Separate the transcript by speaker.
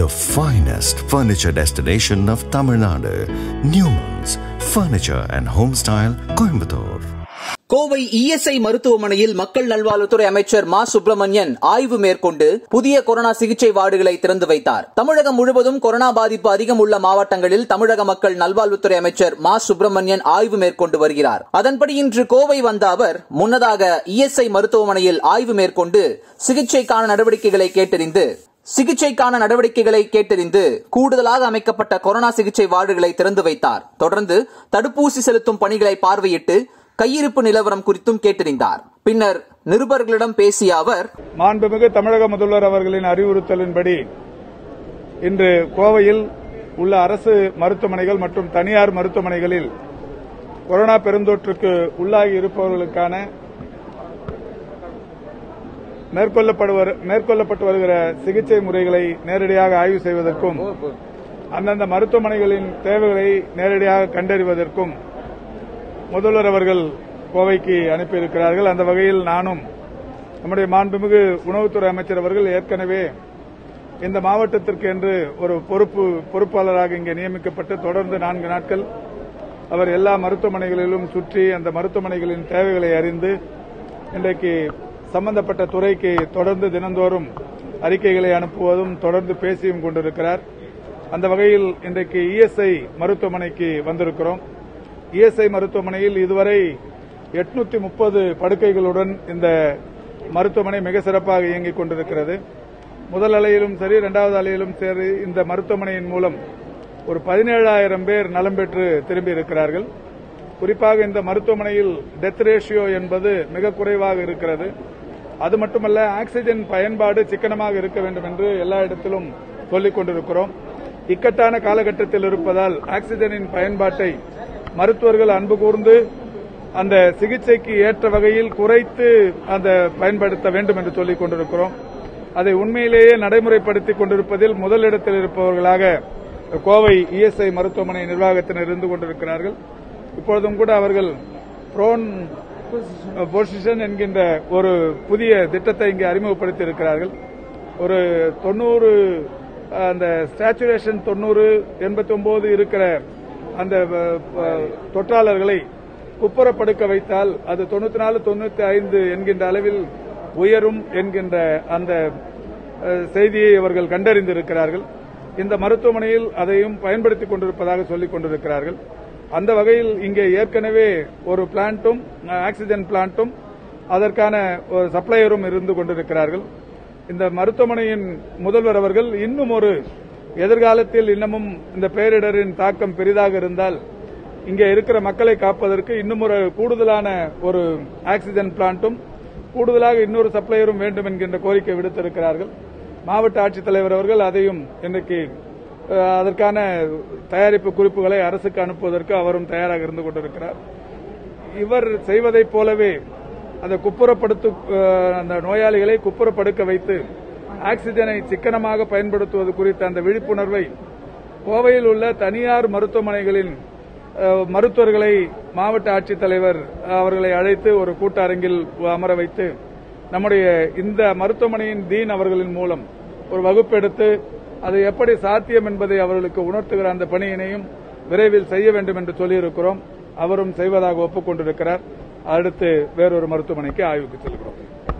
Speaker 1: the finest furniture destination of Tamil Nadu, Newman's Furniture and Homestyle, Coimbatore.
Speaker 2: Kovai ESI மருத்துவமனையில் மக்கள் நல்வாழ்வுத்துறை அமைச்சர் மா சுப்பிரமணியன் ஆய்வு மேற்கொண்டு புதிய கொரோனா சிகிச்சை வார்டுகளை திறந்து வைத்தார் தமிழகம் முழுவதும் கொரோனா பாதிப்பு அதிகம் உள்ள மாவட்டங்களில் தமிழக மக்கள் நல்வாழ்வுத்துறை அமைச்சர் மா சுப்பிரமணியன் ஆய்வு மேற்கொண்டு வருகிறார் அதன்படி இன்று கோவை வந்த அவர் முன்னதாக இஎஸ்ஐ மருத்துவமனையில் ஆய்வு மேற்கொண்டு சிகிச்சைக்கான நடவடிக்கைகளை கேட்டறிந்து சிகிச்சைக்கான நடவடிக்கைகளை கேட்டறிந்து கூடுதலாக அமைக்கப்பட்ட கொரோனா சிகிச்சை வார்டுகளை திறந்து வைத்தார் தொடர்ந்து தடுப்பூசி செலுத்தும் பணிகளை பார்வையிட்டு கையிருப்பு நிலவரம் குறித்தும் கேட்டறிந்தார் பின்னர் நிருபர்களிடம் பேசிய அவர்
Speaker 3: மாண்புமிகு தமிழக முதல்வர் அவர்களின் அறிவுறுத்தலின்படி இன்று கோவையில் உள்ள அரசு மருத்துவமனைகள் மற்றும் தனியார் மருத்துவமனைகளில் கொரோனா பெருந்தொற்றுக்கு உள்ளாகி இருப்பவர்களுக்கான மேற்கொள்ளப்படுவர் மேற்கொள்ளப்பட்டு வருகிற சிகிச்சை முறைகளை நேரடியாக ஆய்வு செய்வதற்கும் அந்தந்த மருத்துவமனைகளின் தேவைகளை நேரடியாக கண்டறிவதற்கும் முதல்வர் அவர்கள் கோவைக்கு அனுப்பியிருக்கிறார்கள் அந்த வகையில் நானும் நம்முடைய மாண்புமிகு உணவுத்துறை அமைச்சர் அவர்கள் ஏற்கனவே இந்த மாவட்டத்திற்கு என்று ஒரு பொறுப்பு பொறுப்பாளராக இங்கே நியமிக்கப்பட்டு தொடர்ந்து நான்கு நாட்கள் அவர் எல்லா மருத்துவமனைகளிலும் சுற்றி அந்த மருத்துவமனைகளின் தேவைகளை அறிந்து இன்றைக்கு சம்பந்தப்பட்ட துறைக்கு தொடர்ந்து தினந்தோறும் அறிக்கைகளை அனுப்புவதும் தொடர்ந்து பேசியும் கொண்டிருக்கிறார் அந்த வகையில் இன்றைக்கு இஎஸ்ஐ மருத்துவமனைக்கு வந்திருக்கிறோம் இஎஸ்ஐ மருத்துவமனையில் இதுவரை எட்நூத்தி முப்பது படுக்கைகளுடன் இந்த மருத்துவமனை மிக சிறப்பாக இயங்கிக் கொண்டிருக்கிறது முதல் அலையிலும் சரி இரண்டாவது அலையிலும் சரி இந்த மருத்துவமனையின் மூலம் ஒரு பதினேழாயிரம் பேர் நலம் பெற்று திரும்பி இருக்கிறார்கள் குறிப்பாக இந்த மருத்துவமனையில் டெத் ரேஷியோ என்பது மிக குறைவாக இருக்கிறது அது மட்டுமல்ல ஆக்சிஜன் பயன்பாடு சிக்கனமாக இருக்க வேண்டும் என்று எல்லா இடத்திலும் சொல்லிக் கொண்டிருக்கிறோம் இக்கட்டான காலகட்டத்தில் இருப்பதால் ஆக்சிஜனின் பயன்பாட்டை மருத்துவர்கள் அன்பு கூர்ந்து அந்த சிகிச்சைக்கு ஏற்ற வகையில் குறைத்து அந்த பயன்படுத்த வேண்டும் என்று சொல்லிக் கொண்டிருக்கிறோம் அதை உண்மையிலேயே நடைமுறைப்படுத்திக் கொண்டிருப்பதில் முதலிடத்தில் இருப்பவர்களாக கோவை இஎஸ்ஐ மருத்துவமனை நிர்வாகத்தினர் இருந்து கொண்டிருக்கிறார்கள் இப்பொழுதும் கூட அவர்கள் ப்ரோன் பொசிஷன் என்கின்ற ஒரு புதிய திட்டத்தை இங்கே அறிமுகப்படுத்தி இருக்கிறார்கள் ஒரு தொண்ணூறு அந்த ஸ்டாச்சுரேஷன் தொண்ணூறு எண்பத்தி ஒன்பது இருக்கிற அந்த தொற்றாளர்களை குப்புறப்படுக்க வைத்தால் அது தொண்ணூத்தி நாலு தொண்ணூத்தி ஐந்து என்கின்ற அளவில் உயரும் என்கின்ற அந்த செய்தியை அவர்கள் கண்டறிந்திருக்கிறார்கள் இந்த மருத்துவமனையில் அதையும் பயன்படுத்திக் கொண்டிருப்பதாக சொல்லிக் கொண்டிருக்கிறார்கள் அந்த வகையில் இங்கே ஏற்கனவே ஒரு பிளான்ட்டும் ஆக்சிஜன் பிளான்ட்டும் அதற்கான ஒரு சப்ளையரும் இருந்து கொண்டிருக்கிறார்கள் இந்த மருத்துவமனையின் முதல்வர் அவர்கள் இன்னும் ஒரு எதிர்காலத்தில் இன்னமும் இந்த பேரிடரின் தாக்கம் பெரிதாக இருந்தால் இங்கே இருக்கிற மக்களை காப்பதற்கு இன்னும் ஒரு கூடுதலான ஒரு ஆக்சிஜன் பிளான்ட்டும் கூடுதலாக இன்னொரு சப்ளையரும் வேண்டும் என்கின்ற கோரிக்கை விடுத்திருக்கிறார்கள் மாவட்ட ஆட்சித்தலைவர் அவர்கள் அதையும் இன்றைக்கு அதற்கான தயாரிப்பு குறிப்புகளை அரசுக்கு அனுப்புவதற்கு அவரும் தயாராக இருந்து கொண்டிருக்கிறார் இவர் செய்வதைப் போலவே அந்த குப்புறப்படுத்து அந்த நோயாளிகளை குப்புறப்படுக்க வைத்து ஆக்சிஜனை சிக்கனமாக பயன்படுத்துவது குறித்த அந்த விழிப்புணர்வை கோவையில் உள்ள தனியார் மருத்துவமனைகளின் மருத்துவர்களை மாவட்ட ஆட்சித்தலைவர் அவர்களை அழைத்து ஒரு கூட்டரங்கில் அமர வைத்து நம்முடைய இந்த மருத்துவமனையின் டீன் அவர்களின் மூலம் ஒரு வகுப்பெடுத்து அது எப்படி சாத்தியம் என்பதை அவர்களுக்கு உணர்த்துகிற அந்த பணியினையும் விரைவில் செய்ய வேண்டும் என்று சொல்லியிருக்கிறோம் அவரும் செய்வதாக ஒப்புக்கொண்டிருக்கிறார் அடுத்து வேறொரு மருத்துவமனைக்கு ஆய்வுக்கு செல்கிறோம்